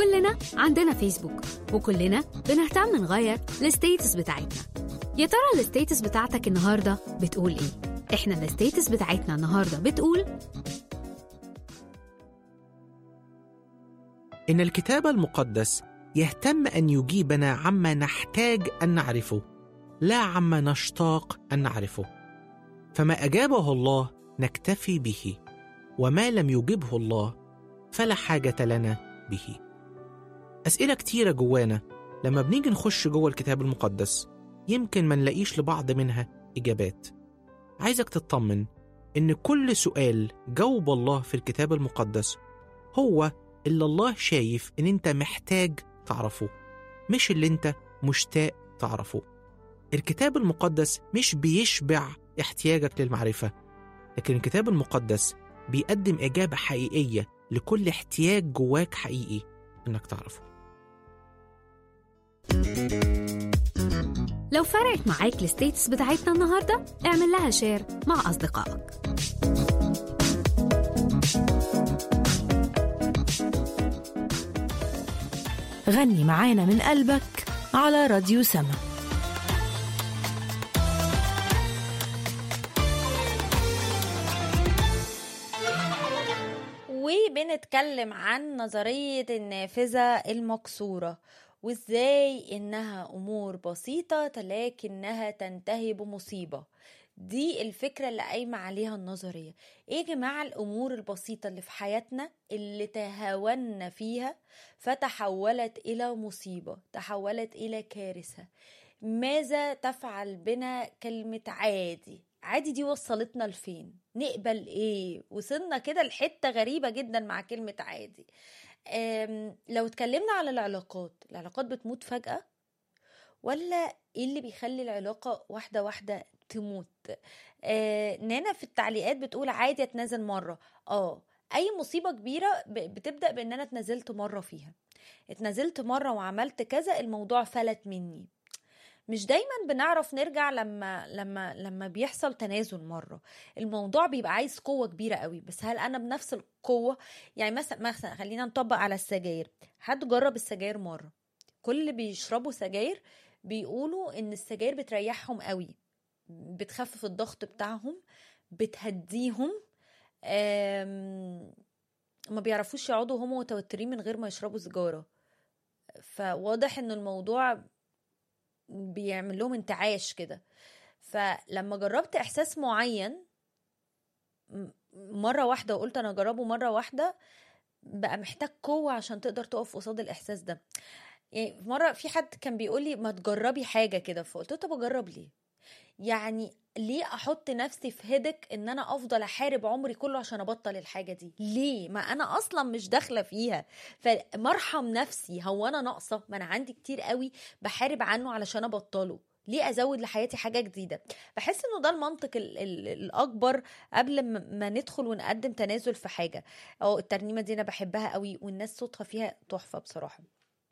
كلنا عندنا فيسبوك وكلنا بنهتم نغير الستيتس بتاعتنا يا ترى الستيتس بتاعتك النهارده بتقول ايه احنا الستيتس بتاعتنا النهارده بتقول إن الكتاب المقدس يهتم أن يجيبنا عما نحتاج أن نعرفه لا عما نشتاق أن نعرفه فما أجابه الله نكتفي به وما لم يجبه الله فلا حاجة لنا به أسئلة كتيرة جوانا لما بنيجي نخش جوه الكتاب المقدس يمكن ما نلاقيش لبعض منها إجابات عايزك تطمن إن كل سؤال جاوب الله في الكتاب المقدس هو اللي الله شايف إن أنت محتاج تعرفه مش اللي أنت مشتاق تعرفه الكتاب المقدس مش بيشبع احتياجك للمعرفة لكن الكتاب المقدس بيقدم إجابة حقيقية لكل احتياج جواك حقيقي إنك تعرفه لو فرقت معاك الستيتس بتاعتنا النهارده اعمل لها شير مع اصدقائك غني معانا من قلبك على راديو سما وبنتكلم عن نظرية النافذة المكسورة وازاي انها امور بسيطة لكنها تنتهي بمصيبة دي الفكرة اللي قايمة عليها النظرية ايه يا جماعة الامور البسيطة اللي في حياتنا اللي تهاونا فيها فتحولت الى مصيبة تحولت الى كارثة ماذا تفعل بنا كلمة عادي عادي دي وصلتنا لفين نقبل ايه وصلنا كده لحتة غريبة جدا مع كلمة عادي أم، لو اتكلمنا على العلاقات العلاقات بتموت فجأة ولا ايه اللي بيخلي العلاقة واحدة واحدة تموت آه نانا في التعليقات بتقول عادي اتنازل مرة اه اي مصيبة كبيرة ب- بتبدأ بان انا اتنازلت مرة فيها اتنازلت مرة وعملت كذا الموضوع فلت مني مش دايما بنعرف نرجع لما لما لما بيحصل تنازل مره الموضوع بيبقى عايز قوه كبيره قوي بس هل انا بنفس القوه يعني مثلا مثلا خلينا نطبق على السجاير حد جرب السجاير مره كل اللي بيشربوا سجاير بيقولوا ان السجاير بتريحهم قوي بتخفف الضغط بتاعهم بتهديهم آم، ما بيعرفوش يقعدوا هم متوترين من غير ما يشربوا سيجاره فواضح ان الموضوع بيعمل لهم انتعاش كده فلما جربت احساس معين م- مره واحده وقلت انا اجربه مره واحده بقى محتاج قوه عشان تقدر تقف قصاد الاحساس ده يعني في مره في حد كان بيقول لي ما تجربي حاجه كده فقلت له طب اجرب ليه يعني ليه احط نفسي في هدك ان انا افضل احارب عمري كله عشان ابطل الحاجه دي ليه ما انا اصلا مش داخله فيها فمرحم نفسي هو انا ناقصه ما انا عندي كتير قوي بحارب عنه علشان ابطله ليه ازود لحياتي حاجه جديده بحس انه ده المنطق ال ال الاكبر قبل ما ما ندخل ونقدم تنازل في حاجه او الترنيمه دي انا بحبها قوي والناس صوتها فيها تحفه بصراحه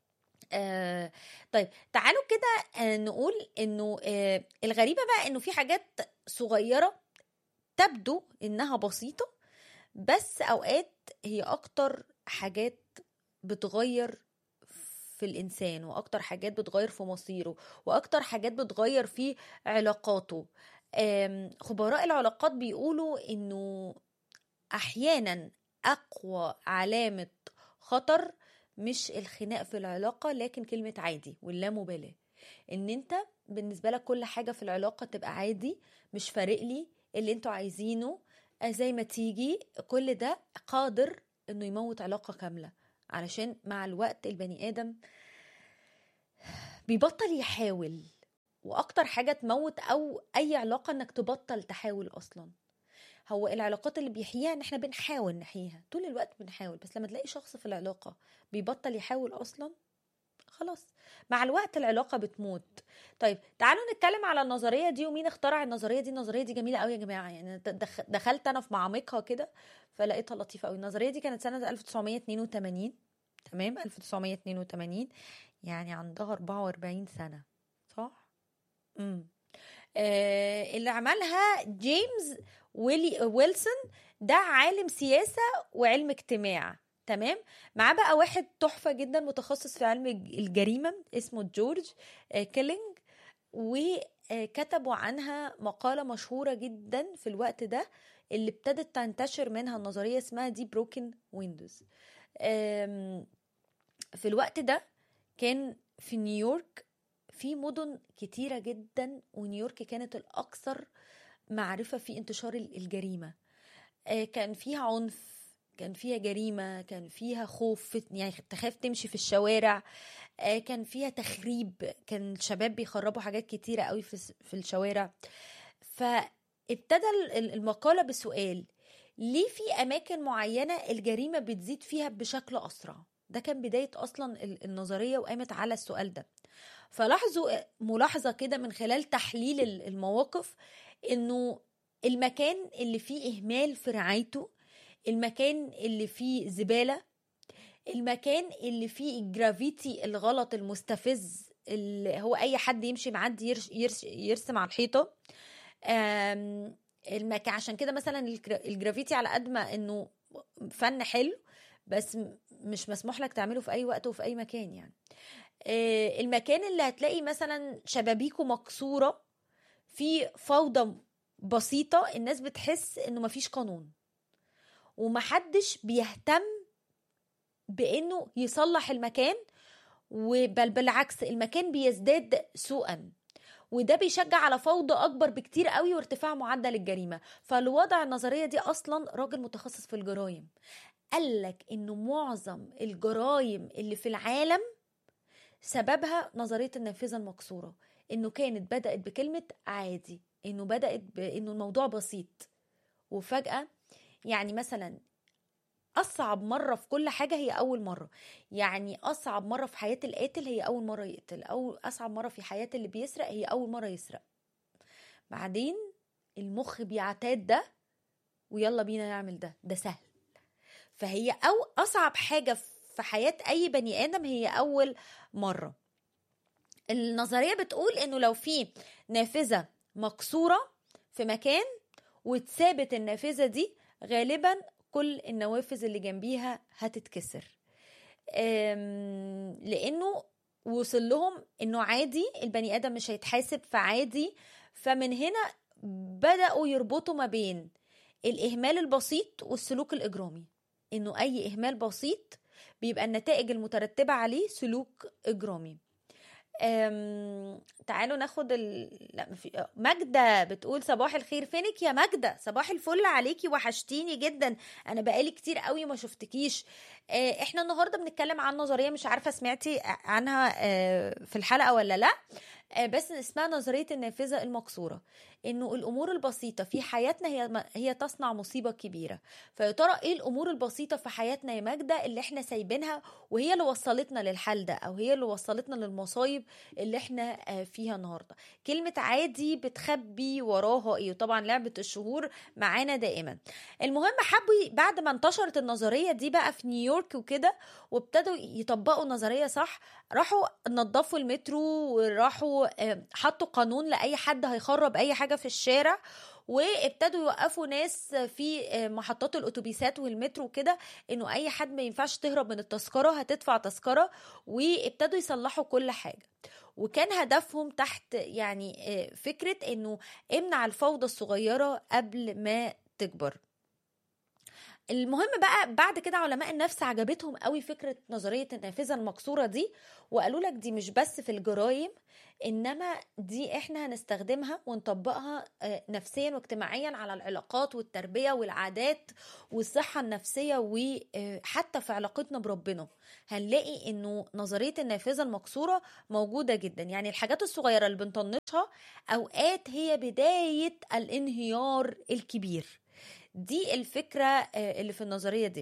آه طيب تعالوا كده آه نقول انه آه الغريبه بقى انه في حاجات صغيره تبدو انها بسيطه بس اوقات هي اكتر حاجات بتغير في الانسان واكتر حاجات بتغير في مصيره واكتر حاجات بتغير في علاقاته آم، خبراء العلاقات بيقولوا انه احيانا اقوى علامه خطر مش الخناق في العلاقه لكن كلمه عادي واللامبالاه ان انت بالنسبه لك كل حاجه في العلاقه تبقى عادي مش فارق لي اللي انتوا عايزينه آه، زي ما تيجي كل ده قادر انه يموت علاقه كامله علشان مع الوقت البني ادم بيبطل يحاول واكتر حاجه تموت او اي علاقه انك تبطل تحاول اصلا هو العلاقات اللي بيحييها ان احنا بنحاول نحييها طول الوقت بنحاول بس لما تلاقي شخص في العلاقه بيبطل يحاول اصلا خلاص مع الوقت العلاقه بتموت طيب تعالوا نتكلم على النظريه دي ومين اخترع النظريه دي النظريه دي جميله قوي يا جماعه يعني دخ- دخلت انا في معامقها كده فلقيتها لطيفه قوي النظريه دي كانت سنه 1982 تمام 1982 يعني عندها 44 سنه صح امم آه اللي عملها جيمس ويلي ويلسون ده عالم سياسه وعلم اجتماع تمام معاه بقى واحد تحفة جدا متخصص في علم الج- الجريمة اسمه جورج آه، كيلينج وكتبوا عنها مقالة مشهورة جدا في الوقت ده اللي ابتدت تنتشر منها النظرية اسمها دي بروكن ويندوز في الوقت ده كان في نيويورك في مدن كتيرة جدا ونيويورك كانت الأكثر معرفة في انتشار ال- الجريمة آه، كان فيها عنف كان فيها جريمة كان فيها خوف يعني تخاف تمشي في الشوارع آه، كان فيها تخريب كان الشباب بيخربوا حاجات كتيرة قوي في الس- في الشوارع فابتدى ال- ال- المقالة بسؤال ليه في أماكن معينة الجريمة بتزيد فيها بشكل أسرع ده كان بداية أصلا ال- النظرية وقامت على السؤال ده فلاحظوا ملاحظة كده من خلال تحليل ال- المواقف إنه المكان اللي فيه إهمال في رعايته المكان اللي فيه زبالة المكان اللي فيه الجرافيتي الغلط المستفز اللي هو اي حد يمشي معدي يرش يرش يرسم على الحيطه آم، المكان عشان كده مثلا الجرا- الجرافيتي على قد ما انه فن حلو بس م- مش مسموح لك تعمله في اي وقت وفي اي مكان يعني آه، المكان اللي هتلاقي مثلا شبابيكه مكسوره في فوضى بسيطه الناس بتحس انه مفيش قانون ومحدش بيهتم بانه يصلح المكان وبل بالعكس المكان بيزداد سوءا وده بيشجع على فوضى اكبر بكتير قوي وارتفاع معدل الجريمه فالوضع النظريه دي اصلا راجل متخصص في الجرائم قال لك انه معظم الجرائم اللي في العالم سببها نظريه النافذه المكسوره انه كانت بدات بكلمه عادي انه بدات بانه الموضوع بسيط وفجاه يعني مثلا اصعب مره في كل حاجه هي اول مره يعني اصعب مره في حياه القاتل هي اول مره يقتل او اصعب مره في حياه اللي بيسرق هي اول مره يسرق بعدين المخ بيعتاد ده ويلا بينا نعمل ده ده سهل فهي او اصعب حاجه في حياه اي بني ادم هي اول مره النظريه بتقول انه لو في نافذه مكسوره في مكان واتثابت النافذه دي غالبا كل النوافذ اللي جنبيها هتتكسر أم، لانه وصل لهم انه عادي البني ادم مش هيتحاسب فعادي فمن هنا بداوا يربطوا ما بين الاهمال البسيط والسلوك الاجرامي انه اي اهمال بسيط بيبقى النتائج المترتبه عليه سلوك اجرامي أم... تعالوا ناخد ال... لا مفي... ماجدة بتقول صباح الخير فينك يا ماجدة صباح الفل عليكي وحشتيني جدا انا بقالي كتير قوي ما شفتكيش آه، احنا النهارده بنتكلم عن نظريه مش عارفه سمعتي عنها آه، في الحلقه ولا لا آه، بس اسمها نظريه النافذه المكسوره انه الامور البسيطه في حياتنا هي هي تصنع مصيبه كبيره فيا ترى ايه الامور البسيطه في حياتنا يا ماجده اللي احنا سايبينها وهي اللي وصلتنا للحل ده او هي اللي وصلتنا للمصايب اللي احنا آه، فيها النهارده كلمه عادي بتخبي وراها ايه وطبعا لعبه الشهور معانا دائما المهم حبوا بعد ما انتشرت النظريه دي بقى في نيويورك وكده وابتدوا يطبقوا النظريه صح راحوا نظفوا المترو وراحوا آه، حطوا قانون لاي حد هيخرب اي حاجه في الشارع وابتدوا يوقفوا ناس في آه، محطات الاتوبيسات والمترو وكده انه اي حد ما ينفعش تهرب من التذكره هتدفع تذكره وابتدوا يصلحوا كل حاجه وكان هدفهم تحت يعني آه، فكره انه امنع الفوضى الصغيره قبل ما تكبر المهم بقى بعد كده علماء النفس عجبتهم قوي فكره نظريه النافذه المكسوره دي وقالوا لك دي مش بس في الجرائم انما دي احنا هنستخدمها ونطبقها آه، نفسيا واجتماعيا على العلاقات والتربيه والعادات والصحه النفسيه وحتى في علاقتنا بربنا هنلاقي انه نظريه النافذه المكسوره موجوده جدا يعني الحاجات الصغيره اللي بنطنشها اوقات هي بدايه الانهيار الكبير دي الفكره آه، اللي في النظريه دي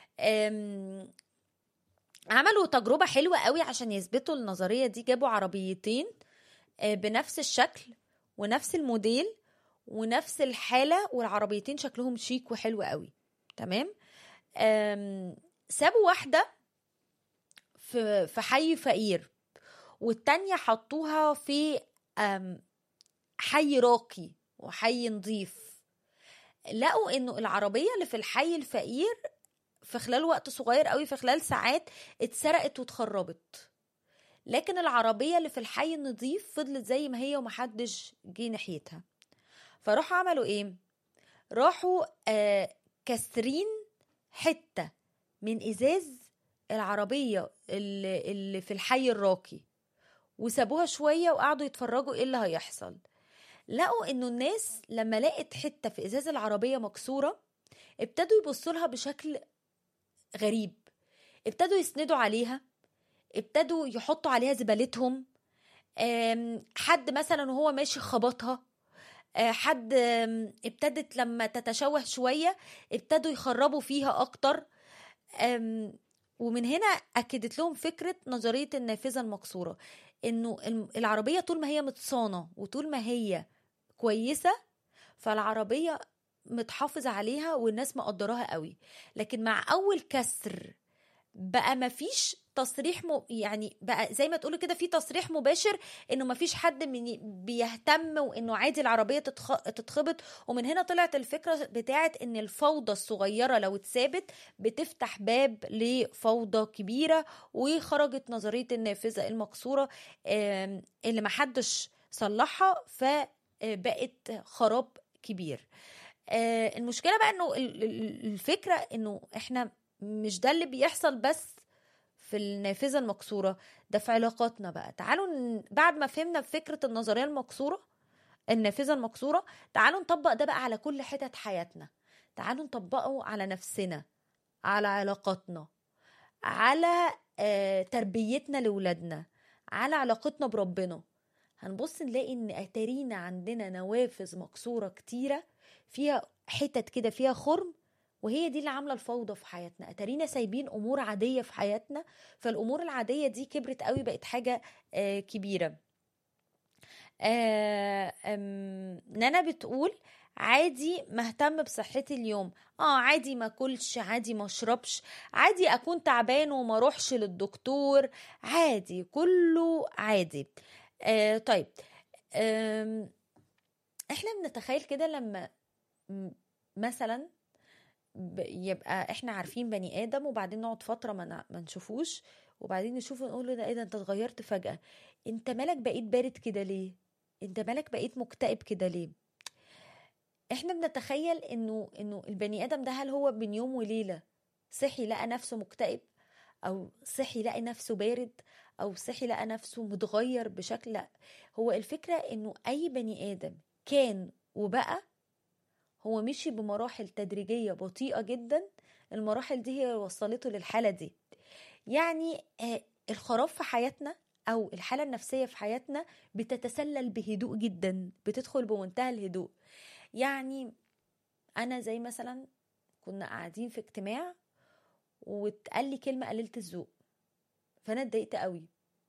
آم، عملوا تجربه حلوه قوي عشان يثبتوا النظريه دي جابوا عربيتين آه، بنفس الشكل ونفس الموديل ونفس الحاله والعربيتين شكلهم شيك وحلو قوي تمام آم، سابوا واحده في في حي فقير والتانية حطوها في آم، حي راقي وحي نظيف لقوا انه العربيه اللي في الحي الفقير في خلال وقت صغير قوي في خلال ساعات اتسرقت واتخربت لكن العربية اللي في الحي النظيف فضلت زي ما هي ومحدش جه ناحيتها فراحوا عملوا ايه راحوا آه كسرين حتة من ازاز العربية اللي, اللي في الحي الراقي وسابوها شوية وقعدوا يتفرجوا ايه اللي هيحصل لقوا انه الناس لما لقت حتة في ازاز العربية مكسورة ابتدوا يبصوا لها بشكل غريب ابتدوا يسندوا عليها ابتدوا يحطوا عليها زبالتهم آم، حد مثلا وهو ماشي خبطها آه، حد آم، ابتدت لما تتشوه شوية ابتدوا يخربوا فيها أكتر آم، ومن هنا أكدت لهم فكرة نظرية النافذة المكسورة إنه الم- العربية طول ما هي متصانة وطول ما هي كويسة فالعربية متحافظ عليها والناس مقدراها قوي لكن مع أول كسر بقى مفيش تصريح م... يعني بقى زي ما تقولوا كده في تصريح مباشر انه مفيش حد من بيهتم وانه عادي العربيه تتخ... تتخبط ومن هنا طلعت الفكره بتاعت ان الفوضى الصغيره لو اتثابت بتفتح باب لفوضى كبيره وخرجت نظريه النافذه المكسوره آم، اللي محدش صلحها فبقت خراب كبير آه، المشكله بقى انه ال- ال- الفكره انه احنا مش ده اللي بيحصل بس في النافذه المكسوره ده في علاقاتنا بقى تعالوا ن- بعد ما فهمنا فكره النظريه المكسوره النافذه المكسوره تعالوا نطبق ده بقى على كل حتت حياتنا تعالوا نطبقه على نفسنا على علاقاتنا على آه، تربيتنا لولادنا على علاقتنا بربنا هنبص نلاقي ان اتارينا عندنا نوافذ مكسوره كتيره فيها حتت كده فيها خرم وهي دي اللي عامله الفوضى في حياتنا اتارينا سايبين امور عاديه في حياتنا فالامور العاديه دي كبرت قوي بقت حاجه آه كبيره آه أم، نانا بتقول عادي مهتم بصحتي اليوم اه عادي ما اكلش عادي ما اشربش عادي اكون تعبان وما اروحش للدكتور عادي كله عادي آه طيب آم، احنا بنتخيل كده لما م- مثلا ب- يبقى احنا عارفين بني ادم وبعدين نقعد فتره ما ن- ما نشوفوش وبعدين نشوفه نقول له ده ايه ده انت اتغيرت فجاه انت مالك بقيت بارد كده ليه انت مالك بقيت مكتئب كده ليه احنا بنتخيل انه انه البني ادم ده هل هو بين يوم وليله صحي لقى نفسه مكتئب او صحي لقى نفسه بارد او صحي لقى نفسه متغير بشكل لا هو الفكره انه اي بني ادم كان وبقى هو مشي بمراحل تدريجيه بطيئه جدا المراحل دي هي اللي وصلته للحاله دي يعني آه، الخراب في حياتنا او الحاله النفسيه في حياتنا بتتسلل بهدوء جدا بتدخل بمنتهى الهدوء يعني انا زي مثلا كنا قاعدين في اجتماع واتقال لي كلمه قليله الذوق فانا اتضايقت قوي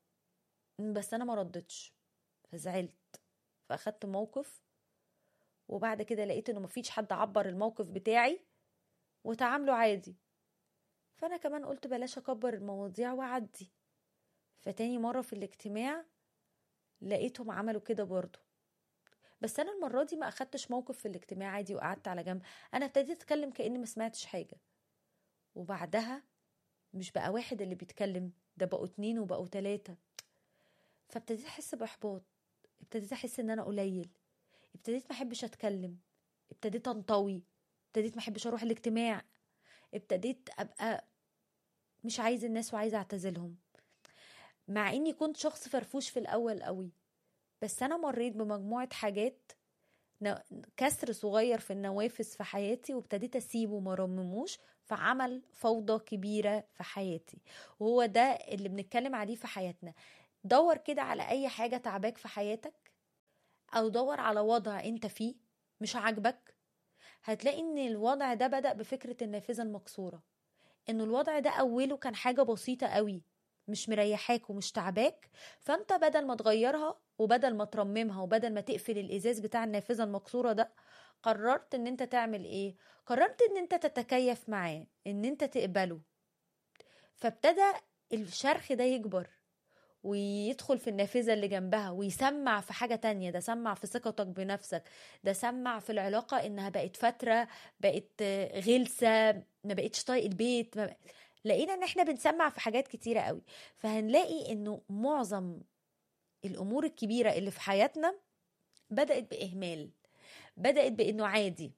بس انا ما ردتش فزعلت فاخدت موقف وبعد كده لقيت انه مفيش حد عبر الموقف بتاعي وتعاملوا عادي فانا كمان قلت بلاش اكبر المواضيع واعدي فتاني مرة في الاجتماع لقيتهم عملوا كده برضو بس انا المرة دي ما اخدتش موقف في الاجتماع عادي وقعدت على جنب انا ابتديت اتكلم كاني ما سمعتش حاجة وبعدها مش بقى واحد اللي بيتكلم ده بقوا اتنين وبقوا تلاتة فابتديت احس باحباط ابتديت احس ان انا قليل ابتديت ما احبش اتكلم ابتديت انطوي ابتديت ما احبش اروح الاجتماع ابتديت ابقى مش عايز الناس وعايزه اعتزلهم مع اني كنت شخص فرفوش في الاول قوي بس انا مريت بمجموعه حاجات ن- كسر صغير في النوافذ في حياتي وابتديت اسيبه وما رمموش فعمل فوضى كبيره في حياتي وهو ده اللي بنتكلم عليه في حياتنا دور كده على اي حاجه تعباك في حياتك او دور على وضع انت فيه مش عاجبك هتلاقي ان الوضع ده بدأ بفكرة النافذة المكسورة انه الوضع ده اوله كان حاجة بسيطة قوي مش مريحاك ومش تعباك فانت بدل ما تغيرها وبدل ما ترممها وبدل ما تقفل الازاز بتاع النافذة المكسورة ده قررت ان انت تعمل ايه قررت ان انت تتكيف معاه ان انت تقبله فابتدى الشرخ ده يكبر ويدخل في النافذة اللي جنبها ويسمع في حاجة تانية ده سمع في ثقتك بنفسك ده سمع في العلاقة إنها بقت فترة بقت غلسة ما بقتش طايق البيت ما بق... لقينا إن إحنا بنسمع في حاجات كتيرة قوي فهنلاقي إنه معظم الأمور الكبيرة اللي في حياتنا بدأت بإهمال بدأت بإنه عادي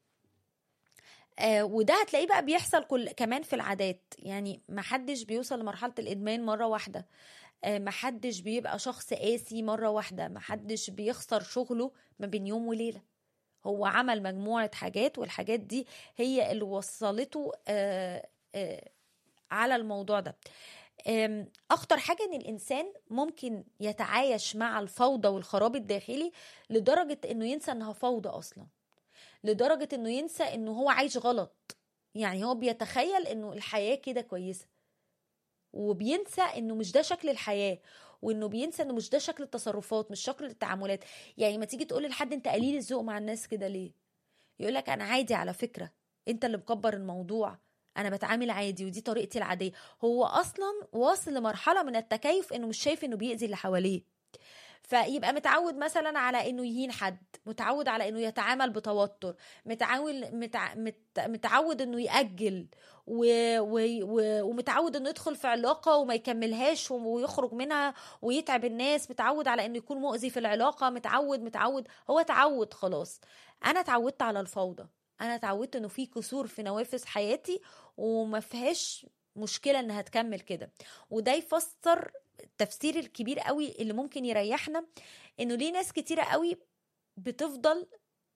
آه وده هتلاقيه بقى بيحصل كل كمان في العادات يعني محدش بيوصل لمرحلة الإدمان مرة واحدة آه محدش بيبقى شخص قاسي مرة واحدة محدش بيخسر شغله ما بين يوم وليلة هو عمل مجموعة حاجات والحاجات دي هي اللي وصلته آه آه على الموضوع ده آم، أخطر حاجة إن الإنسان ممكن يتعايش مع الفوضى والخراب الداخلي لدرجة إنه ينسى إنها فوضى أصلا لدرجة إنه ينسى إنه هو عايش غلط يعني هو بيتخيل إنه الحياة كده كويسة وبينسى إنه مش ده شكل الحياة وإنه بينسى إنه مش ده شكل التصرفات مش شكل التعاملات يعني ما تيجي تقول لحد أنت قليل الذوق مع الناس كده ليه يقولك أنا عادي على فكرة أنت اللي مكبر الموضوع انا بتعامل عادي ودي طريقتي العاديه هو اصلا واصل لمرحله من التكيف انه مش شايف انه بيأذي اللي حواليه فيبقى متعود مثلا على انه يهين حد متعود على انه يتعامل بتوتر متعود متع... مت... متعود انه يأجل و... و... و... ومتعود انه يدخل في علاقه وما يكملهاش ويخرج منها ويتعب الناس متعود على انه يكون مؤذي في العلاقه متعود متعود هو اتعود خلاص انا اتعودت على الفوضى انا اتعودت انه في كسور في نوافذ حياتي وما فيهاش مشكله انها تكمل كده وده يفسر التفسير الكبير قوي اللي ممكن يريحنا انه ليه ناس كتيره قوي بتفضل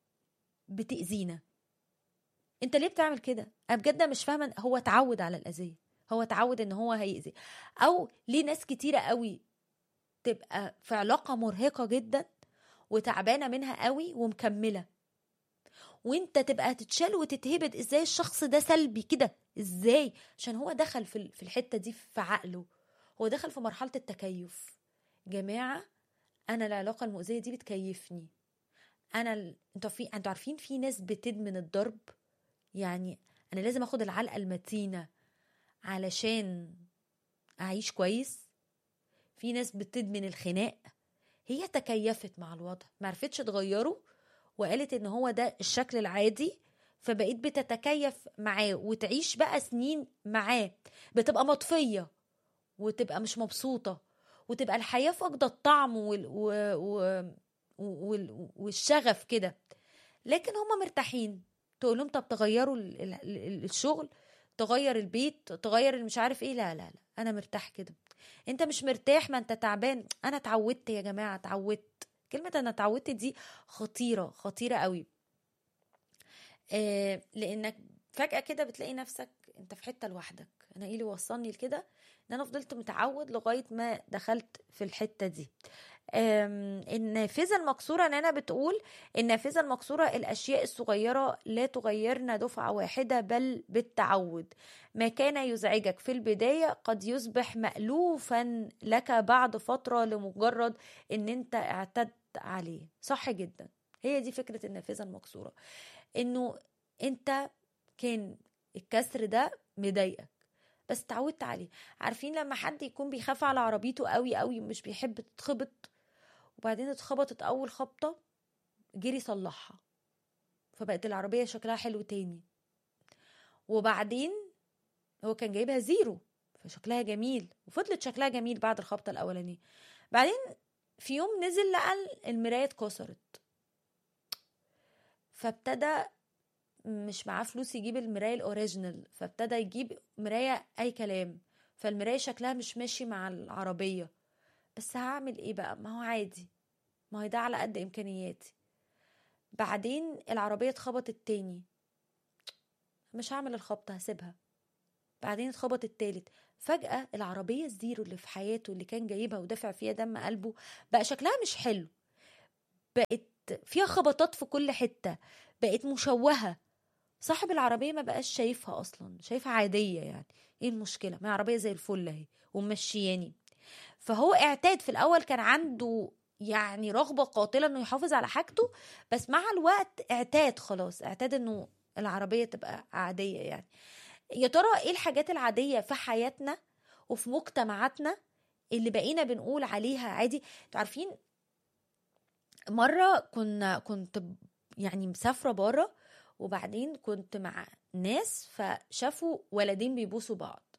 بتأذينا انت ليه بتعمل كده انا بجد مش فاهمه هو اتعود على الاذيه هو اتعود ان هو هيأذي او ليه ناس كتيره قوي تبقى في علاقه مرهقه جدا وتعبانه منها قوي ومكمله وانت تبقى تتشال وتتهبد ازاي الشخص ده سلبي كده ازاي عشان هو دخل في في الحته دي في عقله هو دخل في مرحله التكيف جماعه انا العلاقه المؤذيه دي بتكيفني انا ال... انتوا في انتوا عارفين في ناس بتدمن الضرب يعني انا لازم اخد العلقه المتينه علشان اعيش كويس في ناس بتدمن الخناق هي تكيفت مع الوضع ما عرفتش تغيره وقالت ان هو ده الشكل العادي فبقيت بتتكيف معاه وتعيش بقى سنين معاه بتبقى مطفية وتبقى مش مبسوطة وتبقى الحياة فاقدة الطعم وال... و... و... وال... والشغف كده لكن هما مرتاحين تقول لهم طب تغيروا ال... ال... الشغل تغير البيت تغير مش عارف ايه لا لا لا انا مرتاح كده انت مش مرتاح ما انت تعبان انا اتعودت يا جماعه اتعودت كلمة أنا اتعودت دي خطيرة خطيرة قوي آه لأنك فجأة كده بتلاقي نفسك أنت في حتة لوحدك أنا إيه اللي وصلني لكده إن أنا فضلت متعود لغاية ما دخلت في الحتة دي النافذة المكسورة إن أنا بتقول النافذة المكسورة الأشياء الصغيرة لا تغيرنا دفعة واحدة بل بالتعود ما كان يزعجك في البداية قد يصبح مألوفا لك بعد فترة لمجرد إن أنت اعتدت عليه صح جدا هي دي فكرة النافذة المكسورة إنه أنت كان الكسر ده مضايقك بس اتعودت عليه عارفين لما حد يكون بيخاف على عربيته قوي قوي مش بيحب تتخبط وبعدين اتخبطت اول خبطه جري صلحها فبقت العربيه شكلها حلو تاني وبعدين هو كان جايبها زيرو فشكلها جميل وفضلت شكلها جميل بعد الخبطه الاولانيه بعدين في يوم نزل لقى المرايه اتكسرت فابتدى مش معاه فلوس يجيب المرايه الاوريجينال فابتدى يجيب مرايه اي كلام فالمرايه شكلها مش ماشي مع العربيه بس هعمل ايه بقى ما هو عادي ما هو ده على قد امكانياتي بعدين العربيه اتخبطت تاني مش هعمل الخبطه هسيبها بعدين اتخبط التالت فجأة العربية الزيرو اللي في حياته اللي كان جايبها ودافع فيها دم قلبه بقى شكلها مش حلو بقت فيها خبطات في كل حتة بقت مشوهة صاحب العربية ما بقاش شايفها أصلا شايفها عادية يعني ايه المشكلة ما عربية زي الفل اهي ومشياني فهو اعتاد في الأول كان عنده يعني رغبة قاتلة انه يحافظ على حاجته بس مع الوقت اعتاد خلاص اعتاد انه العربية تبقى عادية يعني يا ترى ايه الحاجات العادية في حياتنا وفي مجتمعاتنا اللي بقينا بنقول عليها عادي انتوا عارفين مره كنا كنت ب- يعني مسافره بره وبعدين كنت مع ناس فشافوا ولدين بيبوسوا بعض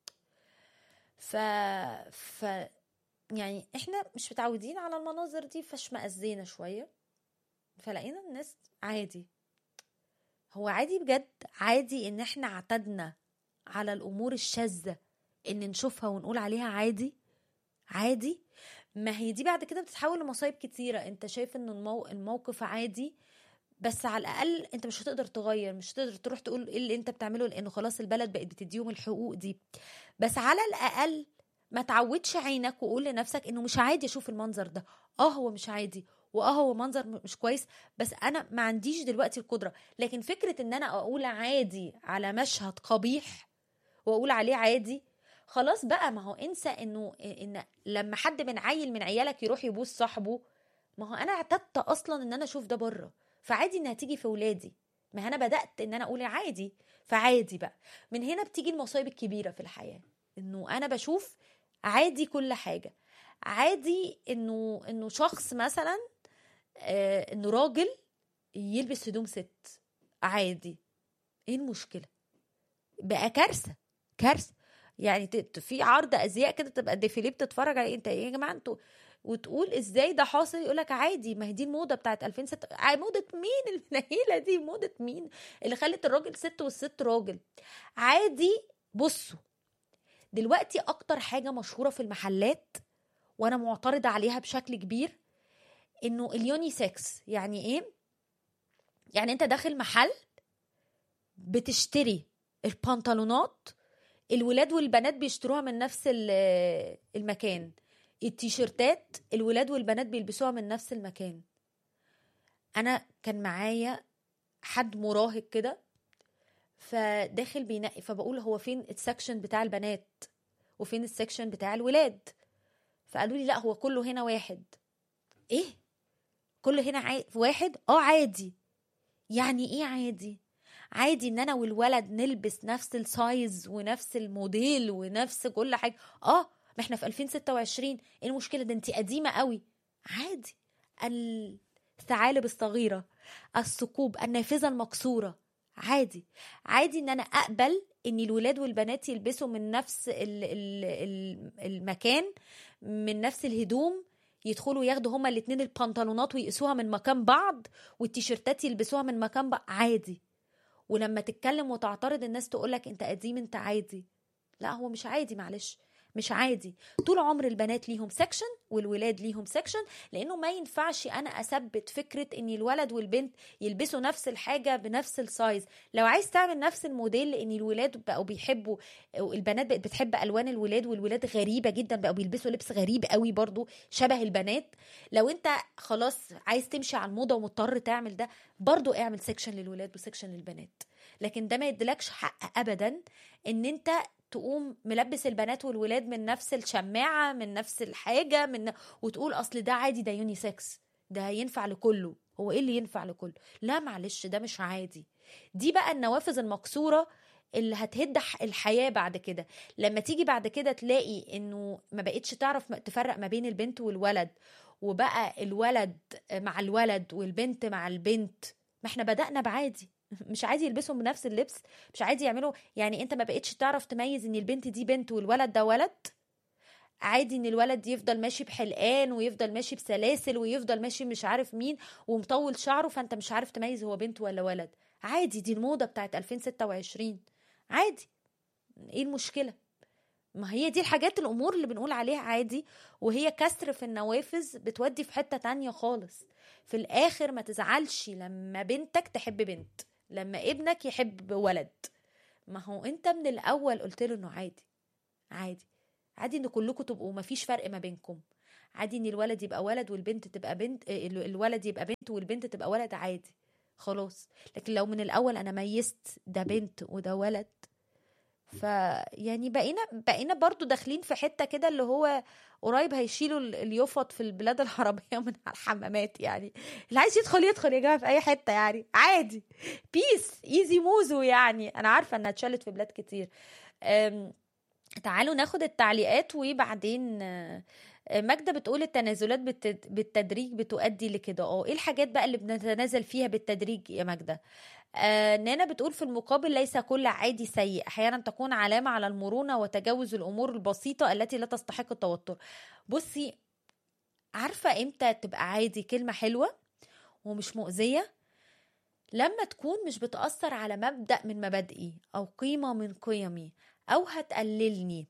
ف ف يعني احنا مش متعودين على المناظر دي فاشمئزينا شويه فلقينا الناس عادي هو عادي بجد عادي ان احنا اعتدنا على الامور الشاذه ان نشوفها ونقول عليها عادي عادي ما هي دي بعد كده بتتحول لمصايب كتيره انت شايف ان المو... الموقف عادي بس على الاقل انت مش هتقدر تغير مش هتقدر تروح تقول ايه اللي انت بتعمله لانه خلاص البلد بقت بتديهم الحقوق دي بس على الاقل ما تعودش عينك وقول لنفسك انه مش عادي اشوف المنظر ده اه هو مش عادي واه هو منظر م- مش كويس بس انا ما عنديش دلوقتي القدره لكن فكره ان انا اقول عادي على مشهد قبيح واقول عليه عادي خلاص بقى ما هو انسى انه ان لما حد من عيل من عيالك يروح يبوس صاحبه ما هو انا اعتدت اصلا ان انا اشوف ده بره فعادي انها تيجي في ولادي ما انا بدات ان انا اقول عادي فعادي بقى من هنا بتيجي المصايب الكبيره في الحياه انه انا بشوف عادي كل حاجه عادي انه انه شخص مثلا آه انه راجل يلبس هدوم ست عادي ايه المشكله بقى كارثه كارثه يعني ت- ت- في عرض ازياء كده تبقى الديفيليه بتتفرج عليه انت ايه يا جماعه انتوا وتقول ازاي ده حاصل يقول لك عادي ما هي دي الموضه بتاعت 2006 ع- موضه مين المنيله دي موضه مين اللي خلت الراجل ست والست راجل عادي بصوا دلوقتي اكتر حاجه مشهوره في المحلات وانا معترضه عليها بشكل كبير انه اليوني سكس يعني ايه يعني انت داخل محل بتشتري البنطلونات الولاد والبنات بيشتروها من نفس ال- المكان التيشيرتات الولاد والبنات بيلبسوها من نفس المكان انا كان معايا حد مراهق كده فداخل بينقي فبقول هو فين السكشن بتاع البنات وفين السكشن بتاع الولاد فقالوا لي لا هو كله هنا واحد ايه كله هنا عادي واحد اه عادي يعني ايه عادي عادي ان انا والولد نلبس نفس السايز ونفس الموديل ونفس كل حاجه اه ما احنا في 2026 ايه المشكله ده انت قديمه قوي عادي الثعالب الصغيره الثقوب النافذه المكسوره عادي عادي ان انا اقبل ان الولاد والبنات يلبسوا من نفس ال- ال- ال- المكان من نفس الهدوم يدخلوا ياخدوا هما الاتنين البنطلونات ويقيسوها من مكان بعض والتيشيرتات يلبسوها من مكان بعض عادي ولما تتكلم وتعترض الناس تقولك انت قديم انت عادي لا هو مش عادي معلش مش عادي طول عمر البنات ليهم سكشن والولاد ليهم سكشن لانه ما ينفعش انا اثبت فكره ان الولد والبنت يلبسوا نفس الحاجه بنفس السايز لو عايز تعمل نفس الموديل لان الولاد بقوا بيحبوا البنات بقت بتحب الوان الولاد والولاد غريبه جدا بقوا بيلبسوا لبس غريب قوي برضو شبه البنات لو انت خلاص عايز تمشي على الموضه ومضطر تعمل ده برضو اعمل سكشن للولاد وسكشن للبنات لكن ده ما يدلكش حق ابدا ان انت تقوم ملبس البنات والولاد من نفس الشماعه من نفس الحاجه من وتقول اصل ده عادي ده يونيسكس ده ينفع لكله هو ايه اللي ينفع لكله لا معلش ده مش عادي دي بقى النوافذ المكسوره اللي هتهد ح- الحياه بعد كده لما تيجي بعد كده تلاقي انه ما بقتش تعرف م- تفرق ما بين البنت والولد وبقى الولد مع الولد والبنت مع البنت ما احنا بدأنا بعادي مش عادي يلبسوا بنفس اللبس مش عادي يعملوا يعني انت ما بقتش تعرف تميز ان البنت دي بنت والولد ده ولد عادي ان الولد يفضل ماشي بحلقان ويفضل ماشي بسلاسل ويفضل ماشي مش عارف مين ومطول شعره فانت مش عارف تميز هو بنت ولا ولد عادي دي الموضة بتاعت 2026 عادي ايه المشكلة ما هي دي الحاجات الامور اللي بنقول عليها عادي وهي كسر في النوافذ بتودي في حتة تانية خالص في الاخر ما تزعلش لما بنتك تحب بنت لما ابنك يحب ولد ما هو انت من الاول قلت له انه عادي عادي عادي ان كلكم تبقوا ما فيش فرق ما بينكم عادي ان الولد يبقى ولد والبنت تبقى بنت اه، ال- الولد يبقى بنت والبنت تبقى ولد عادي خلاص لكن لو من الاول انا ميزت ده بنت وده ولد ف يعني بقينا بقينا برضو داخلين في حته كده اللي هو قريب هيشيلوا ال- اليفط في البلاد العربيه من على الحمامات يعني اللي عايز يدخل يدخل يا جماعه في اي حته يعني عادي بيس ايزي موزو يعني انا عارفه انها اتشالت في بلاد كتير أم، تعالوا ناخد التعليقات وبعدين آه، آه، ماجدة بتقول التنازلات بالتد- بالتدريج بتؤدي لكده اه ايه الحاجات بقى اللي بنتنازل فيها بالتدريج يا ماجدة آه نانا بتقول في المقابل ليس كل عادي سيء احيانا تكون علامة على المرونة وتجاوز الامور البسيطة التي لا تستحق التوتر بصي عارفة امتى تبقى عادي كلمة حلوة ومش مؤذية لما تكون مش بتأثر على مبدأ من مبادئي أو قيمة من قيمي أو هتقللني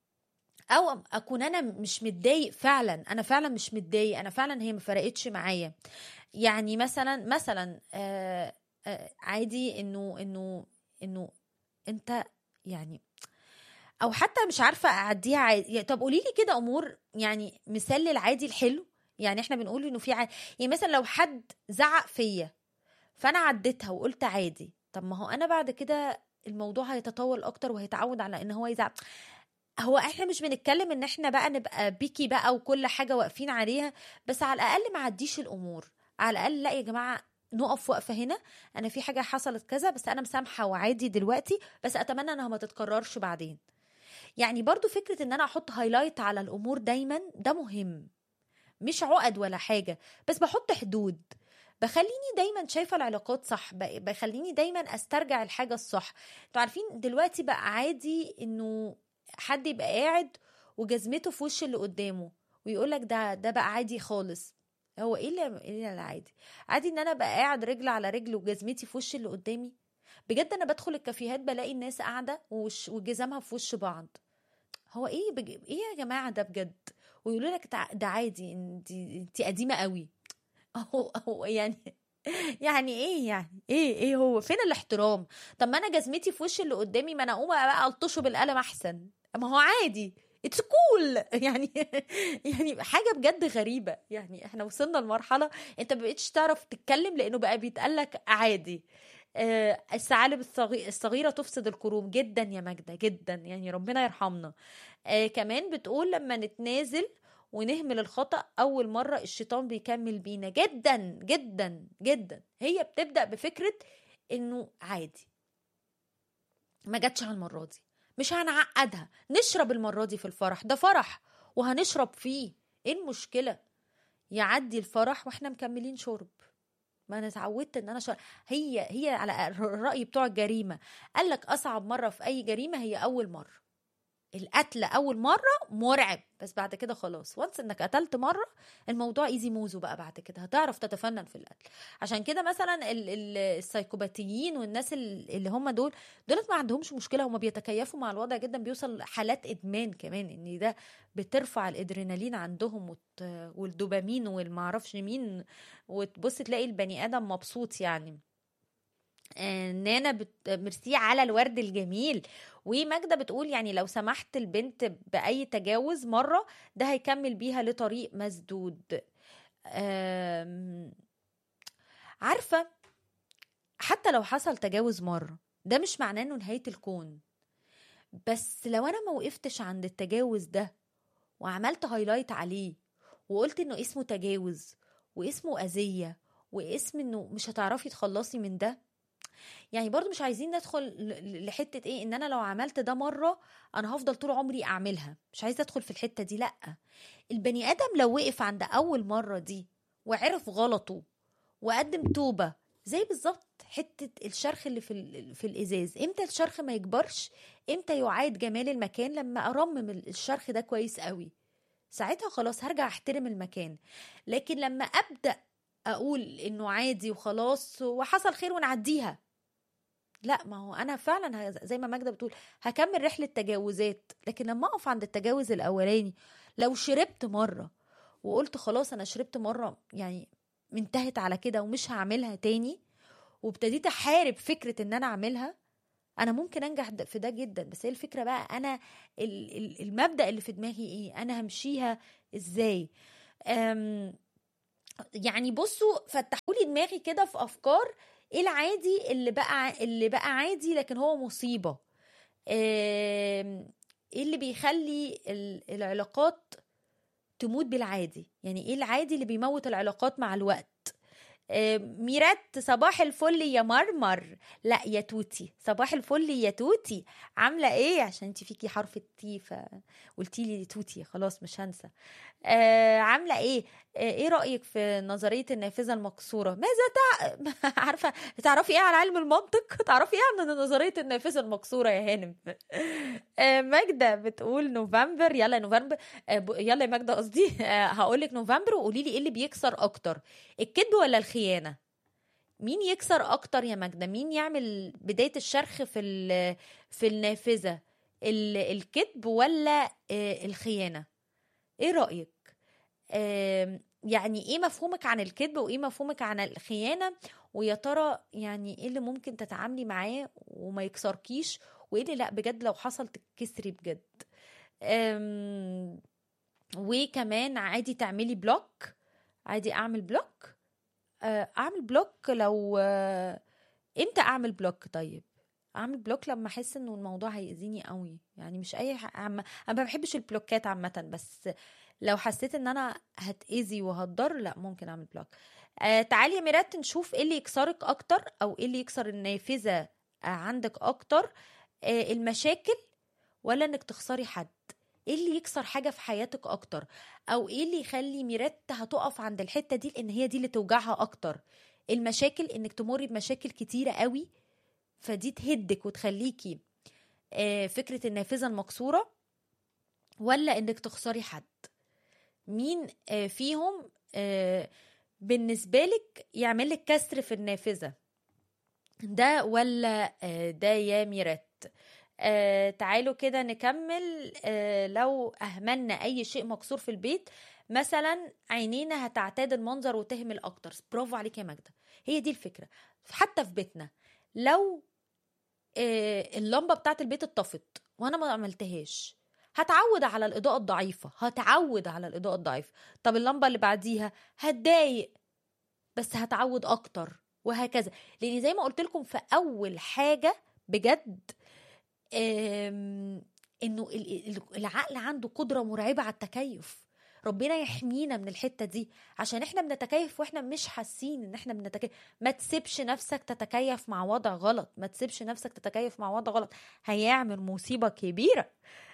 أو أكون أنا مش متضايق فعلا أنا فعلا مش متضايق أنا فعلا هي ما فرقتش معايا يعني مثلا مثلا آه آه عادي إنه إنه إنه أنت يعني او حتى مش عارفه اعديها عادي يعني طب قولي لي كده امور يعني مثال للعادي الحلو يعني احنا بنقول انه في عادي يعني مثلا لو حد زعق فيا فانا عديتها وقلت عادي طب ما هو انا بعد كده الموضوع هيتطور اكتر وهيتعود على ان هو يزعق هو احنا مش بنتكلم ان احنا بقى نبقى بيكي بقى وكل حاجه واقفين عليها بس على الاقل ما عديش الامور على الاقل لا يا جماعه نقف وقفه هنا انا في حاجه حصلت كذا بس انا مسامحه وعادي دلوقتي بس اتمنى انها ما تتكررش بعدين يعني برضو فكرة ان انا احط هايلايت على الامور دايما ده مهم مش عقد ولا حاجة بس بحط حدود بخليني دايما شايفة العلاقات صح ب- بخليني دايما استرجع الحاجة الصح انتوا عارفين دلوقتي بقى عادي انه حد يبقى قاعد وجزمته في وش اللي قدامه ويقولك ده ده بقى عادي خالص هو ايه اللي ايه اللي عادي عادي ان انا ابقى قاعد رجل على رجل وجزمتي في وش اللي قدامي بجد انا بدخل الكافيهات بلاقي الناس قاعده وش- وجزمها في وش بعض هو ايه بج... ايه يا جماعه ده بجد ويقولوا لك تع- ده عادي انت انت قديمه قوي هو هو يعني يعني ايه يعني ايه ايه هو فين الاحترام طب ما انا جزمتي في وش اللي قدامي ما انا اقوم بقى الطشه بالقلم احسن ما هو عادي اتس كول يعني يعني حاجه بجد غريبه يعني احنا وصلنا لمرحله انت ما بقتش تعرف تتكلم لانه بقى بيتقال لك عادي آه، الثعالب الصغي- الصغيره تفسد الكروم جدا يا ماجده جدا يعني ربنا يرحمنا آه كمان بتقول لما نتنازل ونهمل الخطأ أول مرة الشيطان بيكمل بينا جدا جدا جدا هي بتبدأ بفكرة إنه عادي ما جاتش على المرة دي مش هنعقدها نشرب المرة دي في الفرح ده فرح وهنشرب فيه ايه المشكلة يعدي الفرح واحنا مكملين شرب ما انا اتعودت ان انا شر... هي هي على الرأي بتوع الجريمة قال لك اصعب مرة في اي جريمة هي اول مرة القتل اول مره مرعب بس بعد كده خلاص وانس انك قتلت مره الموضوع ايزي موزو بقى بعد كده هتعرف تتفنن في القتل عشان كده مثلا ال- ال- السايكوباتيين والناس ال- اللي هم دول دولت ما عندهمش مشكله هم بيتكيفوا مع الوضع جدا بيوصل حالات ادمان كمان ان ده بترفع الادرينالين عندهم وت... والدوبامين والمعرفش مين وتبص تلاقي البني ادم مبسوط يعني آه، نانا بت... ميرسي على الورد الجميل وماجدة بتقول يعني لو سمحت البنت بأي تجاوز مرة ده هيكمل بيها لطريق مسدود آم، عارفة حتى لو حصل تجاوز مرة ده مش معناه انه نهاية الكون بس لو انا ما وقفتش عند التجاوز ده وعملت هايلايت عليه وقلت انه اسمه تجاوز واسمه اذية واسم انه مش هتعرفي تخلصي من ده يعني برضو مش عايزين ندخل ل- لحتة ايه ان انا لو عملت ده مرة انا هفضل طول عمري اعملها مش عايزة ادخل في الحتة دي لا البني ادم لو وقف عند اول مرة دي وعرف غلطه وقدم توبة زي بالظبط حتة الشرخ اللي في ال- في الازاز امتى الشرخ ما يكبرش امتى يعاد جمال المكان لما ارمم ال- الشرخ ده كويس قوي ساعتها خلاص هرجع احترم المكان لكن لما ابدا اقول انه عادي وخلاص وحصل خير ونعديها لا ما هو انا فعلا ه- زي ما ماجده بتقول هكمل رحله تجاوزات لكن لما اقف عند التجاوز الاولاني لو شربت مره وقلت خلاص انا شربت مره يعني انتهت على كده ومش هعملها تاني وابتديت احارب فكره ان انا اعملها انا ممكن انجح د- في ده جدا بس هي الفكره بقى انا ال- ال- المبدا اللي في دماغي ايه انا همشيها ازاي أم يعني بصوا فتحوا لي دماغي كده في افكار ايه العادي اللي بقى اللي بقى عادي لكن هو مصيبه آم، ايه اللي بيخلي ال- العلاقات تموت بالعادي يعني ايه العادي اللي بيموت العلاقات مع الوقت آه، ميرات صباح الفل يا مرمر لا يا توتي صباح الفل يا توتي عامله ايه عشان انت فيكي حرف التي فقلتي لي توتي خلاص مش هنسى آه عامله ايه آه ايه رايك في نظريه النافذه المكسوره ماذا تع... عارفه تعرفي ايه عن علم المنطق تعرفي ايه عن نظريه النافذه المكسوره يا هانم آه ماجده بتقول نوفمبر يلا يا نوفمبر آه ب- يلا يا ماجده قصدي آه هقول لك نوفمبر وقولي لي ايه اللي بيكسر اكتر الكذب ولا الخيانه مين يكسر اكتر يا ماجده مين يعمل بدايه الشرخ في ال- في النافذه ال- الكذب ولا آه، الخيانه ايه رايك آم، يعني ايه مفهومك عن الكذب وايه مفهومك عن الخيانه ويا ترى يعني ايه اللي ممكن تتعاملي معاه وما يكسركيش وايه اللي لا بجد لو حصل تتكسري بجد أم، وكمان عادي تعملي بلوك عادي اعمل بلوك آه، اعمل بلوك لو آه، امتى اعمل بلوك طيب اعمل بلوك لما احس انه الموضوع هيأذيني قوي يعني مش اي ح... عم... انا ما بحبش البلوكات عامه بس لو حسيت ان انا هتأذي وهتضر لا ممكن اعمل بلوك آه تعالي يا ميرات نشوف ايه اللي يكسرك اكتر او ايه اللي يكسر النافذه آه عندك اكتر آه المشاكل ولا انك تخسري حد ايه اللي يكسر حاجه في حياتك اكتر او ايه اللي يخلي ميرات هتقف عند الحته دي لان هي دي اللي توجعها اكتر المشاكل انك تمري بمشاكل كتيره قوي فدي تهدك وتخليكي آه، فكره النافذه المكسوره ولا انك تخسري حد مين آه، فيهم آه، بالنسبه لك يعمل لك كسر في النافذه ده ولا آه، ده يا ميرات آه تعالوا كده نكمل آه لو أهملنا أي شيء مكسور في البيت مثلا عينينا هتعتاد المنظر وتهمل أكتر برافو عليك يا ماجدة هي دي الفكرة حتى في بيتنا لو آه اللمبة بتاعت البيت اتطفت وأنا ما عملتهاش هتعود على الإضاءة الضعيفة هتعود على الإضاءة الضعيفة طب اللمبة اللي بعديها هتضايق بس هتعود أكتر وهكذا لأن زي ما قلت لكم في أول حاجة بجد آم، انه ال- ال- العقل عنده قدره مرعبه على التكيف ربنا يحمينا من الحته دي عشان احنا بنتكيف واحنا مش حاسين ان احنا بنتكيف ما تسيبش نفسك تتكيف مع وضع غلط ما تسيبش نفسك تتكيف مع وضع غلط هيعمل مصيبه كبيره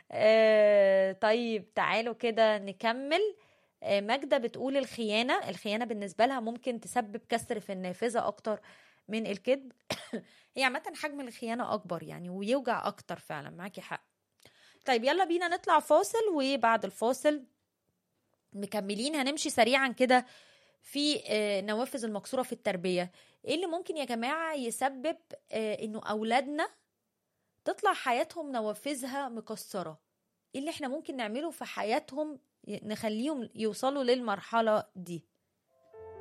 آه طيب تعالوا كده نكمل آه ماجدة بتقول الخيانة الخيانة بالنسبة لها ممكن تسبب كسر في النافذة أكتر من الكذب هي عامة حجم الخيانة أكبر يعني ويوجع أكتر فعلا معاكي حق طيب يلا بينا نطلع فاصل وبعد الفاصل مكملين هنمشي سريعا كده في آه، نوافذ المكسورة في التربية ايه اللي ممكن يا جماعة يسبب آه، انه اولادنا تطلع حياتهم نوافذها مكسرة ايه اللي احنا ممكن نعمله في حياتهم ي- نخليهم يوصلوا للمرحلة دي